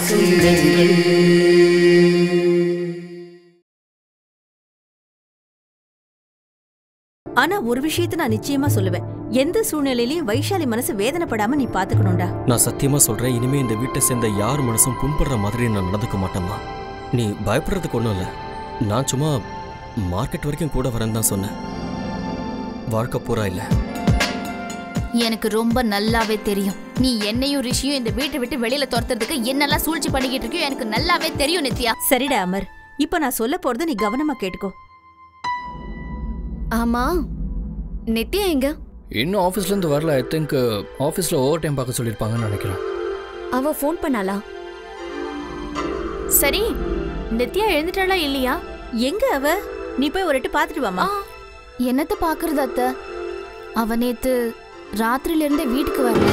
ஆனா ஒரு விஷயத்த நான் நிச்சயமா சொல்லுவேன் எந்த சூழ்நிலையிலயும் வைஷாலி மனசு வேதனைப்படாம நீ பாத்துக்கணும்டா நான் சத்தியமா சொல்றேன் இனிமே இந்த வீட்டை சேர்ந்த யார் மனசும் புண்படுற மாதிரி நான் நடந்துக்க மாட்டேம்மா நீ பயப்படுறதுக்கு ஒன்றும் இல்லை நான் சும்மா மார்க்கெட் வரைக்கும் கூட வரேன்னு தான் சொன்னேன் வாழ்க்கை பூரா இல்லை எனக்கு ரொம்ப நல்லாவே தெரியும் நீ என்னையும் ரிஷியும் இந்த வீட்டை விட்டு வெளியில துரத்துறதுக்கு என்னெல்லாம் சூழ்ச்சி பண்ணிக்கிட்டு இருக்கியோ எனக்கு நல்லாவே தெரியும் நித்யா சரிடா அமர் இப்ப நான் சொல்ல போறத நீ கவனமா கேட்டுக்கோ ஆமா நித்யா எங்க இன்னும் ஆஃபீஸ்லேருந்து வரல ஐ திங்க் ஆஃபீஸில் ஓவர் டைம் பார்க்க சொல்லியிருப்பாங்கன்னு நினைக்கிறேன் அவ ஃபோன் பண்ணாளா சரி நித்யா எழுந்துட்டாளா இல்லையா எங்க அவ நீ போய் ஒரு எட்டு பாத்துட்டு வாமா என்னத்த பாக்குறது அத்த அவ நேத்து ராத்திரில இருந்தே வீட்டுக்கு வரல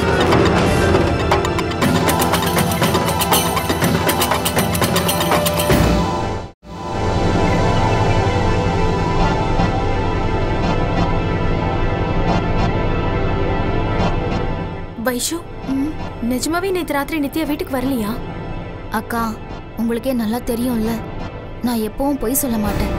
வைஷு நிஜமாவே நேத்து ராத்திரி நித்யா வீட்டுக்கு வரலையா அக்கா உங்களுக்கே நல்லா தெரியும்ல நான் எப்பவும் பொய் சொல்ல மாட்டேன்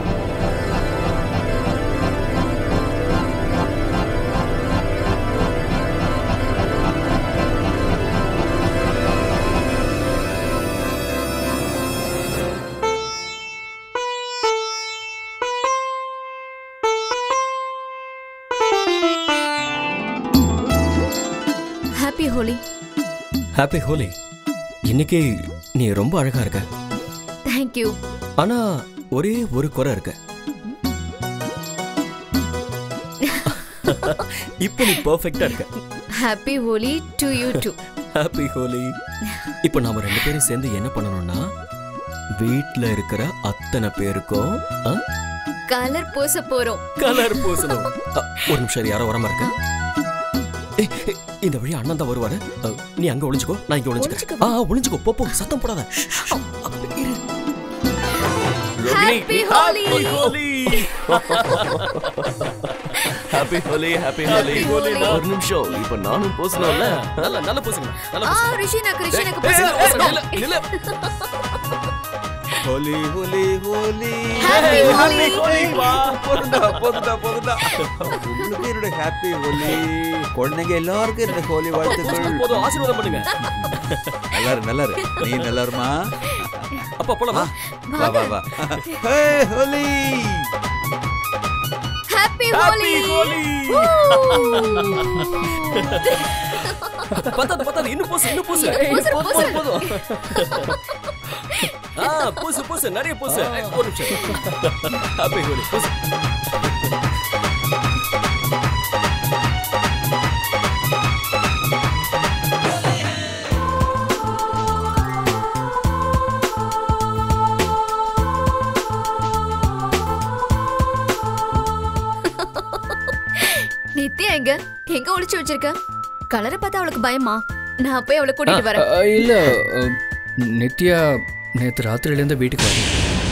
ஹாப்பி ஹோலி ஹாப்பி ஹோலி இன்னைக்கு நீ ரொம்ப அழகா இருக்க தேங்க்யூ ஆனா ஒரே ஒரு குறை இருக்கு இப்போ நீ பெர்ஃபெக்ட்டா இருக்க happy Holi to you to happy Holi இப்போ நாம ரெண்டு பேரும் சேர்ந்து என்ன பண்ணணும்னா வீட்ல இருக்கிற அத்தனை பேருக்கும் கலர் பூச போறோம் கலர் பூசணும் அ, ஒரு நிமிஷம் இரு, யாரோ வரமா இருக்க ஏய், ஏய், இந்த வழி அண்ணன் தான் வருவாரு அ, நீ அங்க ஒளிஞ்சுக்கோ நான் இங்க ஒளிஞ்சுக்கிறேன் ஆ ஒளிஞ்சுக்கோ போ போ சத்தம் போடாத ஷ், ஷ், அ, இரு. Happy Holi happy Holi happy Holi ஒரு நிமிஷம் இப்போ நானும் பூசணும்ல நல்ல நல்ல பூசுங்க நல்ல ஆ பூசுங்க. ரிஷி நான் ரிஷி எனக்கு ஏய், ஏய், பூச நில்லு, நில்லு. Holi Holi Holi Happy Holi. ஹோலிப்பா போதுண்டா போதுண்டா போதுண்டா உங்களுக்கு என்னோட ஹாப்பி ஹோலி குழந்தைங்க எல்லாருக்கும் என்னோட ஹோலி வாழ்த்துக்கள் போதும் ஆசீர்வாதம் பண்ணுங்க நல்லா இரு நல்லா இரு நீ நல்லா இருமா அப்பா போலாமா வா வா வா ஹே ஹோலி ஹாப்பி ஹோலி பத்தாது பத்தாது இன்னும் பூசு இன்னும் பூசு போதும், போதும், போதும். ஆ பூசு பூசு நிறைய பூசு ஒரு நிமிஷம் ஹாப்பி ஹோலி பூசு நித்யா எங்க எங்க ஒளிச்சு வச்சிருக்க கலரை பார்த்தா அவளுக்கு பயமா நான் போய் அவளை கூட்டிட்டு வரேன் இல்லை நித்யா நேற்று ராத்திரிலேருந்து வீட்டுக்கு வரல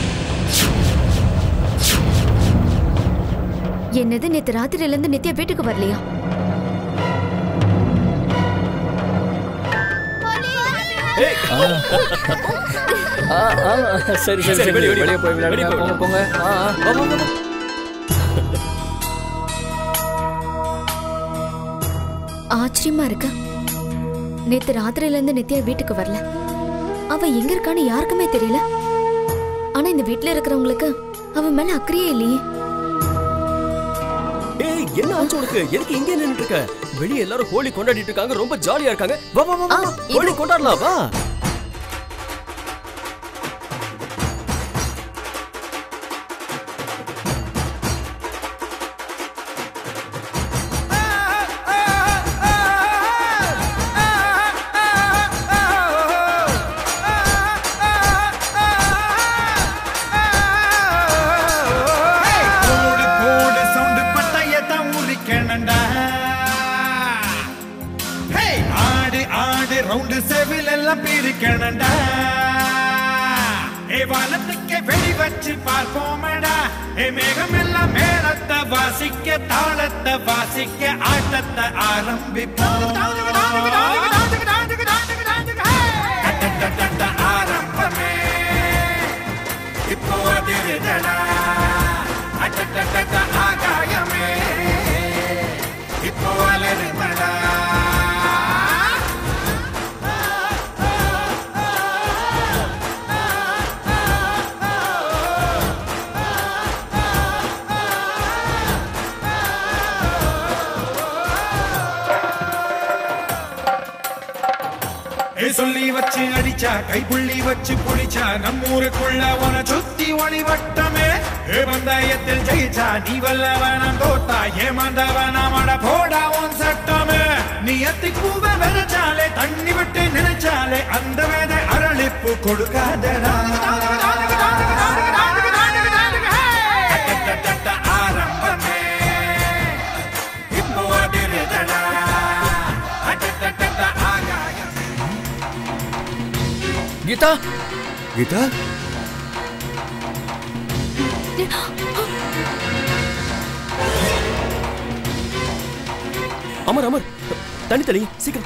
என்னது நேத்து ராத்திரில இருந்து நித்யா வீட்டுக்கு வரலையா ஆ ஆ சரி சரி சரி வெளிய, வெளிய. வெளியே போய் வெளிய விளையாடுங்க போய் போங்க போங்க ஆ ஆ வா வா வா, வா ஆச்சரியமா இருக்கு நேத்து ராத்திரில இருந்து நித்யா வீட்டுக்கு வரல அவ எங்க இருக்கான்னு யாருக்குமே தெரியல ஆனா இந்த வீட்ல இருக்கிறவங்களுக்கு அவ மேல அக்கறையே இல்லையே ஏய் என்ன ஆச்சு உனக்கு எதுக்கு இங்கே நின்னுட்டு இருக்க வெளிய எல்லாரும் ஹோலி கொண்டாடிட்டு இருக்காங்க ரொம்ப ஜாலியா இருக்காங்க வா வா வா வா, ஆ, வா இது- ஹோலி கொண்டாடலாம் வா போடு போடு சவுண்டு பட்டயத்தான் உரிக்கணும்டா ஹே ஆடு ஆடு ரவுண்டு செவில் எல்லாம் பிரிக்கணும்டா ஏ வானத்துக்கு வெடி வச்சு பார்ப்போமடா ஏ மேகம் எல்லாம் மேளத்தை வாசிக்க தாளத்தை வாசிக்க ஆட்டத்தை ஆரம்பிப்போம் ஏ சொல்லி வச்சு அடிச்சா கைப்புள்ளி வச்சு புடிச்சா நம்மூருக்குள்ள உன சுத்தி ஒளி வட்டமே ஏ பந்தாயத்தில் ஜெயிச்சா நீ வல்லவனம் தோத்தா ஏமாந்தவனம் அட போடா உன் சட்டமே நீ அத்தி பூவ விதைச்சாலே தண்ணி விட்டு நினைச்சாலே அந்த வேதை அரளிப்பு கொடுக்காதடா அட்டட்டட்ட ஆரம்பமே இப்போ அதிருதடா அட்டட்டட்ட ஆகாயம் கீதா கீதா அமர் அமர் தண்ணி தள்ளி சீக்கிரம்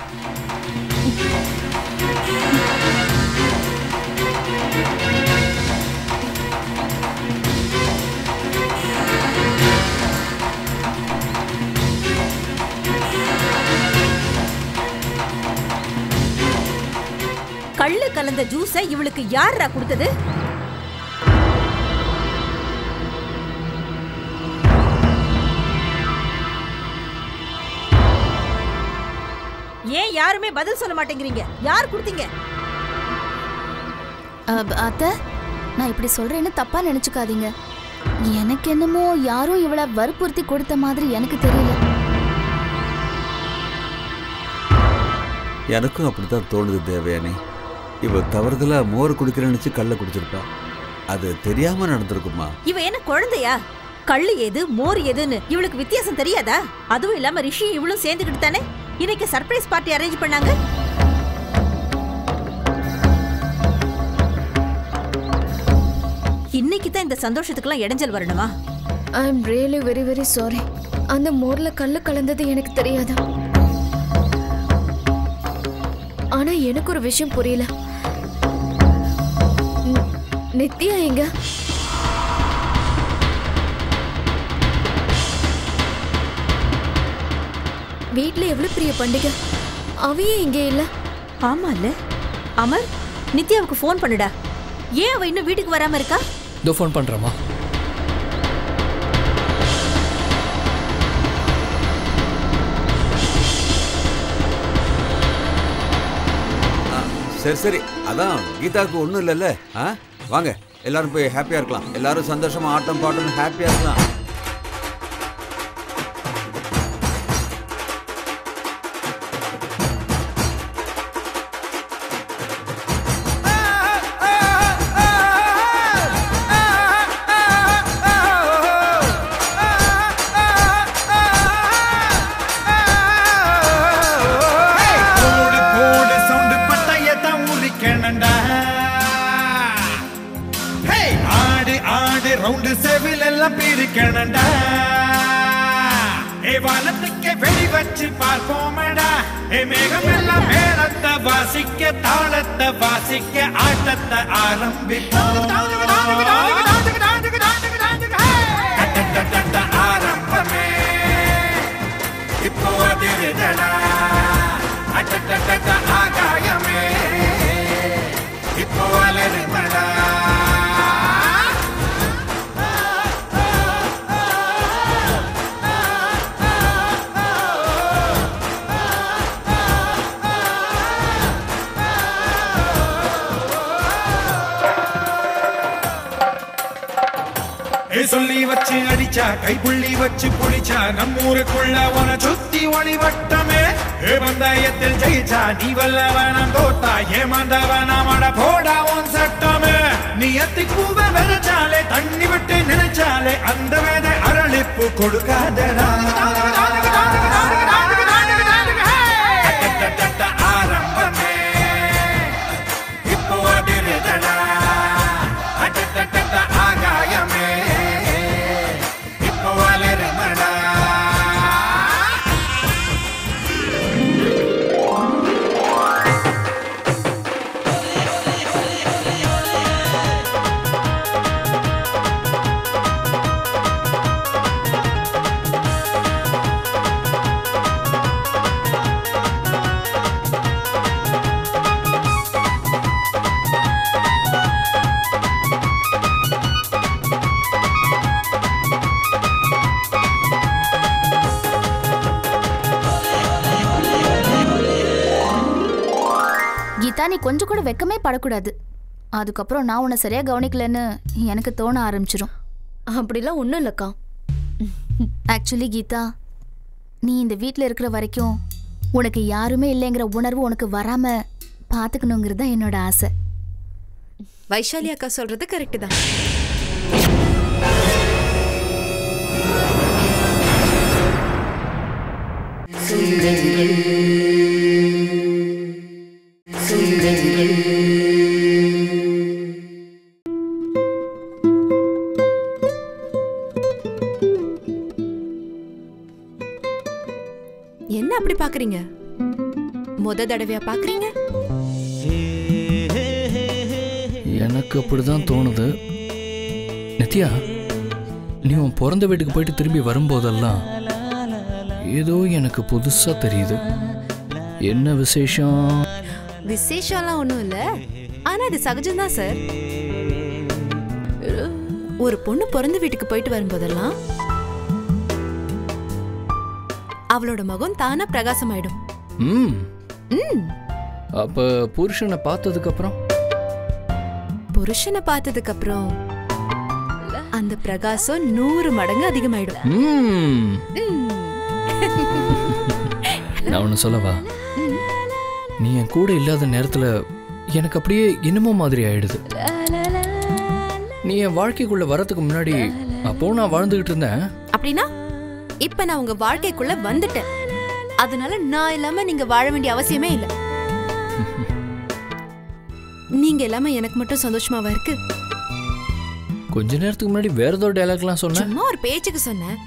கள்ளு கலந்த ஜூஸை இவளுக்கு யாரா கொடுத்தது ஏன் யாருமே பதில் சொல்ல மாட்டேங்கிறீங்க யார் கொடுத்தீங்க அப், அத்தை நான் இப்படி சொல்றேன்னு தப்பா நினைச்சுக்காதீங்க எனக்கு என்னமோ யாரும் இவள வற்புறுத்தி கொடுத்த மாதிரி எனக்கு தெரியல எனக்கும் அப்படித்தான் தோணுது தேவயானி இவ தவறுதலா மோர் குடிக்கிறேன்னு நினைச்சு கல்ல குடிச்சிருப்பா அது தெரியாம நடந்திருக்குமா இவ என்ன குழந்தையா கள்ளு எது மோர் எதுன்னு இவளுக்கு வித்தியாசம் தெரியாதா அதுவும் இல்லாம ரிஷி இவளும் சேர்ந்துக்கிட்டு தானே இன்னைக்கு சர்ப்ரைஸ் பார்ட்டி அரேஞ்ச் பண்ணாங்க இன்னைக்கு தான் இந்த சந்தோஷத்துக்கெல்லாம் இடைஞ்சல் வரணுமா I am really very very sorry அந்த மோர்ல கல்லு கலந்தது எனக்கு தெரியாது ஆனா எனக்கு ஒரு விஷயம் புரியல நி- நித்யா எங்க வீட்ல எவ்வளவு பெரிய பண்டிகை அவையே இங்கே இல்ல ஆமா இல்ல அமர் நித்யாவுக்கு ஃபோன் பண்ணுடா ஏன் அவ இன்னும் வீட்டுக்கு வராம இருக்கா இதோ ஃபோன் பண்ணுறேம்மா ஆ, சரி சரி அதான் கீதாவுக்கு ஒன்றும் இல்லைல்ல ஆ வாங்க எல்லாரும் போய் ஹாப்பியா இருக்கலாம் எல்லாரும் சந்தோஷமா ஆட்டம் பாட்டம் ஹாப்பியா இருக்கலாம் போடு போடு சவுண்டு பட்டயத்தான் உரிக்கணும்டா ஹே ஆடு ஆடு ரவுண்டு செவில் எல்லாம் பிரிக்கணும்டா ஏ வானத்துக்கு வெடி வச்சு பார்ப்போமடா ஏ மேகம் எல்லாம் மேளத்தை வாசிக்க தாளத்தை வாசிக்க ஆட்டத்தை ஆரம்பிப்போம் அட்டட்டட்ட ஆரம்பமே இப்போ அதிருதடா அட்டட்டட்ட ஆகாயமே இப்போ அலறுமடா ஏ சொல்லி வச்சு அடிச்சா கைப்புள்ளி வச்சு புடிச்சா நம்மூருக்குள்ள உன சுத்தி ஒளி வட்டமே ஏ பந்தாயத்தில் ஜெயிச்சா நீ வல்லவனம் தோத்தா ஏமாந்தவனம் அட போடா உன் சட்டமே நீ அத்தி பூவ விதைச்சாலே தண்ணி விட்டு நினைச்சாலே அந்த வேதை அரளிப்பு கொடுக்காதடா அட்டட்டட்ட ஆரம்பமே இப்போ அதிருதடா அட்டட்டட்ட ஆகாயமே இப்போ அலறுமடா கீதா நீ கொஞ்சம் கூட வெக்கமே படக்கூடாது அதுக்கப்புறம் நான் உன்னை சரியா கவனிக்கலன்னு எனக்கு தோண ஆரம்பிச்சிரும் அப்படிலாம் ஒன்றும் இல்லைக்கா ஆக்சுவலி கீதா நீ இந்த வீட்டில் இருக்கிற வரைக்கும் உனக்கு யாருமே இல்லைங்கிற உணர்வு உனக்கு வராம பார்த்துக்கணுங்கிறது தான் என்னோட ஆசை வைஷாலி அக்கா சொல்றது கரெக்ட் தான் என்ன அப்படி பாக்குறீங்க முத தடவையா பாக்குறீங்க எனக்கு அப்படிதான் தோணுது நித்யா நீ உன் பிறந்த வீட்டுக்கு போயிட்டு திரும்பி வரும்போதெல்லாம் ஏதோ எனக்கு புதுசா தெரியுது என்ன விசேஷம் விசேஷம்லாம் ஒன்றும் இல்ல ஆனா அது சகஜம்தான் சார் ஒரு பொண்ணு பிறந்த வீட்டுக்கு போயிட்டு வரும்போதெல்லாம் அவளோட முகம் தானா பிரகாசமாயிடும் ம் ம் அப்ப புருஷனை பார்த்ததுக்கு அப்புறம் புருஷனை பார்த்ததுக்கு அப்புறம் அந்த பிரகாசம் நூறு மடங்கு அதிகமாயிடும் ம் ம். நான் ஒன்று சொல்லவா நீ என் கூட இல்லாத நேரத்தில் எனக்கு அப்படியே என்னமோ மாதிரி ஆயிடுது நீ என் வாழ்க்கைக்குள்ள வரதுக்கு முன்னாடி அப்போ நான் வாழ்ந்துகிட்டு இருந்தேன் அப்படின்னா இப்ப நான் உங்க வாழ்க்கைக்குள்ள வந்துட்டேன் அதனால நான் இல்லாம நீங்க வாழ வேண்டிய அவசியமே இல்ல நீங்க இல்லாம எனக்கு மட்டும் சந்தோஷமாவா இருக்கு கொஞ்ச நேரத்துக்கு முன்னாடி வேற ஏதோ டைலாக்லாம் சொன்னேன் சும்மா ஒரு பேச்சுக்கு சொன்னேன்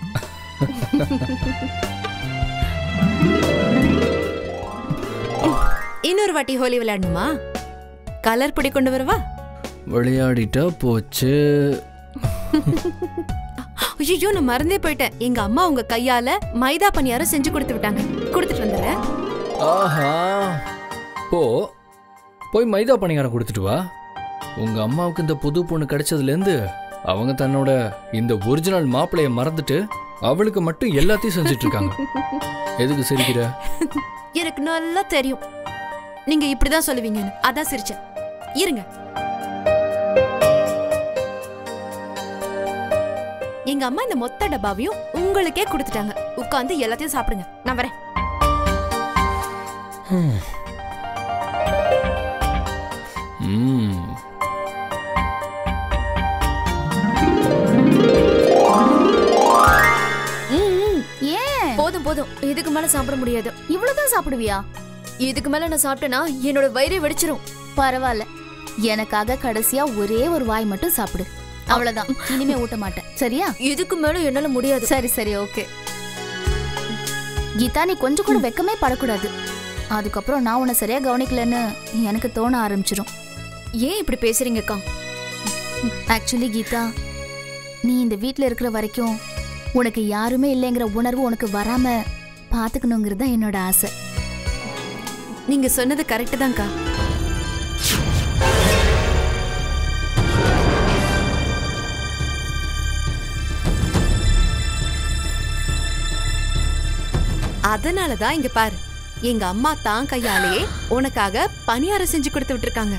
இன்னொரு வாட்டி ஹோலி விளையாடணுமா கலர் பொடி கொண்டு வரவா விளையாடிட்டா போச்சு ஐயோ நான் மறந்தே போயிட்டேன் எங்க அம்மா உங்க கையால மைதா பணியாரம் செஞ்சு கொடுத்து விட்டாங்க கொடுத்துட்டு வந்துடுறேன் ஆஹா போ போய் மைதா பணியாரம் கொடுத்துட்டு வா உங்க அம்மாவுக்கு இந்த புது பொண்ணு கிடைச்சதுலேருந்து அவங்க தன்னோட இந்த ஒரிஜினல் மாப்பிளைய மறந்துட்டு அவளுக்கு மட்டும் எல்லாத்தையும் செஞ்சுட்டு இருக்காங்க எதுக்கு சிரிக்கிற எனக்கு நல்லா தெரியும் நீங்க இப்படிதான் சொல்லுவீங்கன்னு அதான் சிரிச்சேன் இருங்க எங்க அம்மா இந்த மொத்த டப்பாவையும் உங்களுக்கே கொடுத்துட்டாங்க உட்காந்து எல்லாத்தையும் சாப்பிடுங்க நான் வரேன் ம் ஏன் போதும் போதும் இதுக்கு மேல சாப்பிட முடியாது இவ்வளவுதான் சாப்பிடுவியா இதுக்கு மேல நான் சாப்பிட்டேன்னா என்னோட வயிறே வெடிச்சிரும் பரவாயில்ல எனக்காக கடைசியா ஒரே ஒரு வாய் மட்டும் சாப்பிடு அவ்வளவுதான் இனிமே ஊட்ட மாட்டேன் சரியா இதுக்கு மேல என்னால முடியாது சரி சரி ஓகே கீதா நீ கொஞ்சம் கூட வெக்கமே படக்கூடாது அதுக்கப்புறம் நான் உன்னை சரியா கவனிக்கலன்னு எனக்கு தோண ஆரம்பிச்சிரும் ஏன் இப்படி பேசுறீங்கக்கா ஆக்சுவலி கீதா நீ இந்த வீட்டில் இருக்கிற வரைக்கும் உனக்கு யாருமே இல்லைங்கிற உணர்வு உனக்கு வராம பார்த்துக்கணுங்கிறது தான் என்னோட ஆசை நீங்க சொன்னது கரெக்ட் தான்க்கா அதனால தான் இங்க பாரு எங்க அம்மா தான் கையாலேயே உனக்காக பணியாரம் செஞ்சு கொடுத்து விட்டுருக்காங்க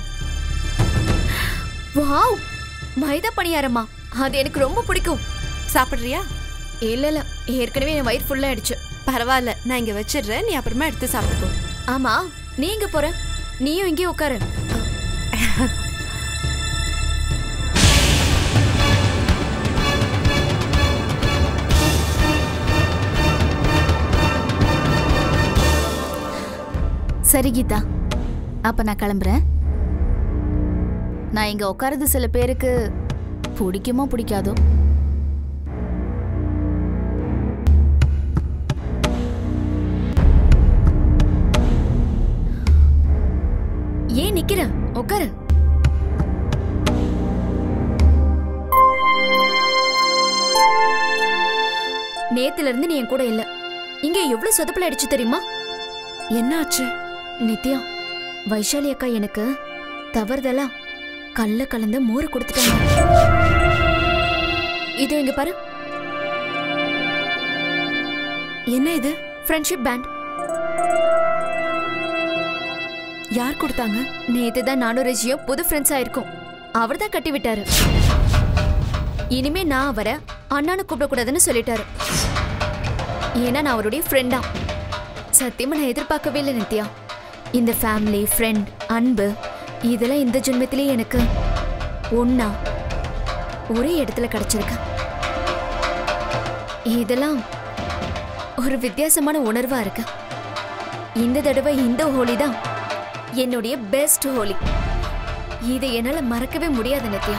வாவ் மைதா பணியாரமா அது எனக்கு ரொம்ப பிடிக்கும் சாப்பிடுறியா இல்ல இல்ல ஏற்கனவே என் வயிறு ஃபுல்லா ஆயிடுச்சு பரவாயில்ல நான் இங்க வச்சிடுறேன் நீ அப்புறமா எடுத்து சாப்பிட்டுக்கோ ஆமா நீ எங்க போற நீயும் இங்கே உட்காரு சரி கீதா அப்ப நான் கிளம்புறேன் நான் இங்க உட்காருது சில பேருக்கு பிடிக்குமோ பிடிக்காதோ ஏன் நிக்கிற உட்காரு நேத்துல இருந்து நீ என் கூட இல்ல இங்க எவ்வளவு சொதப்பல அடிச்சு தெரியுமா என்னாச்சு நித்யா வைஷாலி அக்கா எனக்கு தவறுதலா கல்ல கலந்த மோர் கொடுத்துட்டாங்க இது இங்க பாரு என்ன இது ஃப்ரெண்ட்ஷிப் பேண்ட் யார் கொடுத்தாங்க நேத்து தான் நானும் ரெஜியும் புது ஃப்ரெண்ட்ஸா இருக்கோம் அவர் தான் கட்டி விட்டாரு இனிமே நான் அவரை அண்ணான்னு கூப்பிடக்கூடாதுன்னு சொல்லிட்டாரு ஏன்னா நான் அவருடைய ஃப்ரெண்டா சத்தியமா நான் எதிர்பார்க்கவே இல்லை நித்யா இந்த ஃபேமிலி ஃப்ரெண்ட் அன்பு இதெல்லாம் இந்த ஜென்மத்திலே எனக்கு ஒண்ணா ஒரே இடத்துல கிடைச்சிருக்கு இதெல்லாம் ஒரு வித்தியாசமான உணர்வா இருக்கு இந்த தடவை இந்த ஹோலி தான் என்னுடைய பெஸ்ட் ஹோலி இதை என்னால மறக்கவே முடியாது நித்யா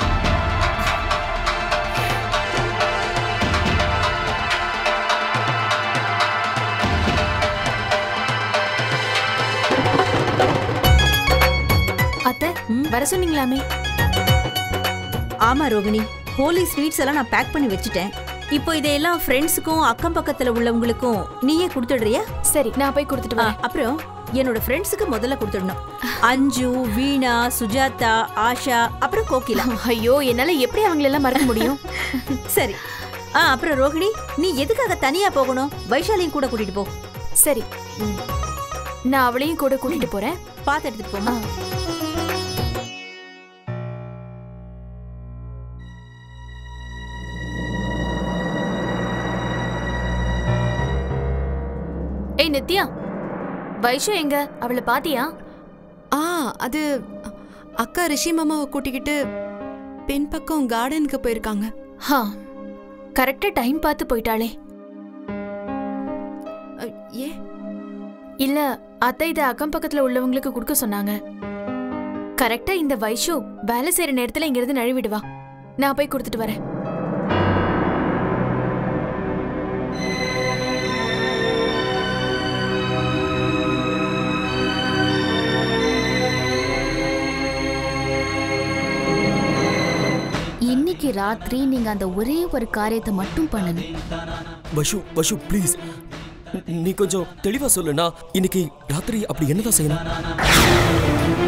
அத்தை ம்? வர சொன்னீங்களாமே ஆமா ரோகிணி ஹோலி ஸ்வீட்ஸ் எல்லாம் நான் பேக் பண்ணி வச்சுட்டேன் இப்போ இதையெல்லாம் ஃப்ரெண்ட்ஸுக்கும் அக்கம் பக்கத்துல உள்ளவங்களுக்கும் நீயே கொடுத்துடுறியா சரி நான் போய் கொடுத்துட்டு ஆ, வரேன் அப்புறம் என்னோட ஃப்ரெண்ட்ஸுக்கு முதல்ல கொடுத்துடணும் அஞ்சு வீணா சுஜாதா ஆஷா அப்புறம் கோகிலா ஐயோ என்னால எப்படி அவங்களெல்லாம் மறக்க முடியும் சரி ஆ அப்புறம் ரோகிணி நீ எதுக்காக தனியா போகணும் வைஷாலியும் கூட கூட்டிட்டு போ சரி நான் அவளையும் கூட கூட்டிட்டு போறேன் பார்த்து எடுத்துட்டு போமா ஏய் நித்யா வைஷு எங்க அவளை பாத்தியா ஆ அது அக்கா ரிஷி மாமாவை கூட்டிக்கிட்டு பின்பக்கம் கார்டனுக்கு போயிருக்காங்க ஹா கரெக்டா டைம் பார்த்து போயிட்டாளே அ, ஏ இல்ல அத்தை இதை அக்கம் பக்கத்துல உள்ளவங்களுக்கு கொடுக்க சொன்னாங்க கரெக்டா இந்த வைஷு வேலை செய்யற நேரத்துல இங்க இருந்து நழுவிடுவா நான் போய் கொடுத்துட்டு வரேன் இன்னைக்கு ராத்திரி நீங்க அந்த ஒரே ஒரு காரியத்தை மட்டும் பண்ணணும் வஷு வஷு ப்ளீஸ் நீ கொஞ்சம் தெளிவா சொல்லு நான் இன்னைக்கு ராத்திரி அப்படி என்னதான் செய்யணும்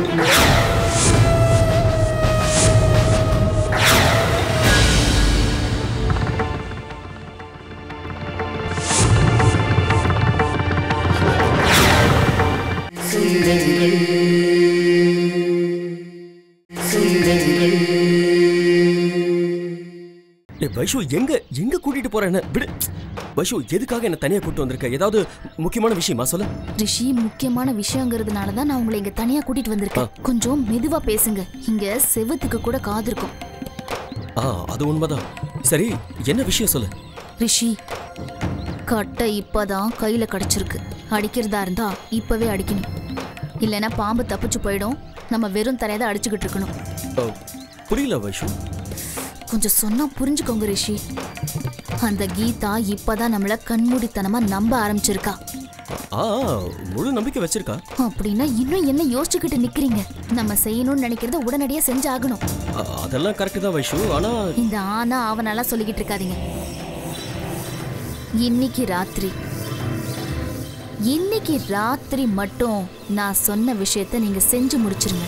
ஏய், வைஷு எங்க எங்க கூட்டிட்டு போற என்ன விடு வைஷு எதுக்காக என்ன தனியா கூட்டிட்டு வந்திருக்க ஏதாவது முக்கியமான விஷயமா சொல்ல ரிஷி முக்கியமான விஷயங்கிறதுனால தான் நான் உங்களை இங்க தனியா கூட்டிட்டு வந்திருக்கேன் கொஞ்சம் மெதுவா பேசுங்க இங்க செவத்துக்கு கூட காது இருக்கும் ஆ அது உண்மைதான் சரி என்ன விஷயம் சொல்லு ரிஷி கட்டை இப்பதான் கையில கிடைச்சிருக்கு அடிக்கிறதா இருந்தா இப்பவே அடிக்கணும் இல்லைன்னா பாம்பு தப்பிச்சு போயிடும் நம்ம வெறும் தரையை தான் அடிச்சுக்கிட்டு இருக்கணும் அ, புரியல வைஷு கொஞ்சம் சொன்னா புரிஞ்சுக்கோங்க ரிஷி அந்த கீதா இப்பதான் நம்மள கண்மூடித்தனமா நம்ப ஆரம்பிச்சிருக்கா ஆ முழு நம்பிக்கை வச்சிருக்கா அப்படின்னா இன்னும் என்ன யோசிச்சுக்கிட்டு நிக்கிறீங்க நம்ம செய்யணும்னு நினைக்கிறத உடனடியா செஞ்சாகணும் அ, அதெல்லாம் கரெக்ட் தான் வைஷு ஆனா இந்த ஆனா அவனெல்லாம் சொல்லிக்கிட்டு இருக்காதீங்க இன்னைக்கு ராத்திரி இன்னைக்கு ராத்திரி மட்டும் நான் சொன்ன விஷயத்த நீங்க செஞ்சு முடிச்சிருங்க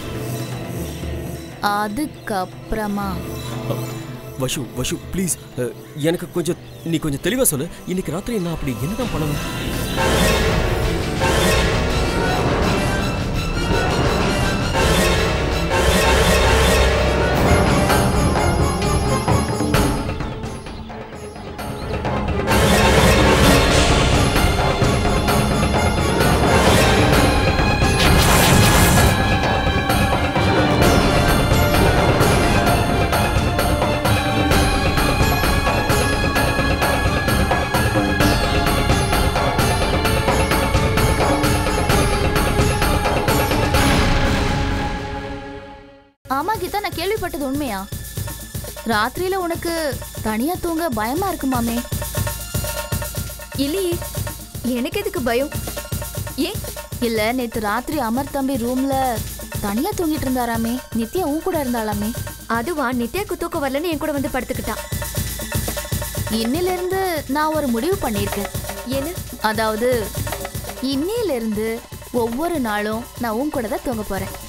அதுக்கப்புறமா அ, வஷு வஷு ப்ளீஸ் எனக்கு கொஞ்சம் நீ கொஞ்சம் தெளிவா சொல்லு இன்னைக்கு ராத்திரி நான் அப்படி என்னதான் பண்ணணும் ஆமா கீதா நான் கேள்விப்பட்டது உண்மையா ராத்திரியில உனக்கு தனியா தூங்க பயமா இருக்குமாமே இல்லையே எனக்கு எதுக்கு பயம் ஏன் இல்ல நேத்து ராத்திரி அமர் தம்பி ரூம்ல தனியா தூங்கிட்டு இருந்தாராமே நித்யா உன் கூட இருந்தாளாமே அதுவா நித்யாக்கு தூக்கம் வரலன்னு என் கூட வந்து படுத்துக்கிட்டான் இன்னில இருந்து நான் ஒரு முடிவு பண்ணியிருக்கேன் என்ன அதாவது இன்னையில இருந்து ஒவ்வொரு நாளும் நான் உன் கூட தான் தூங்க போறேன்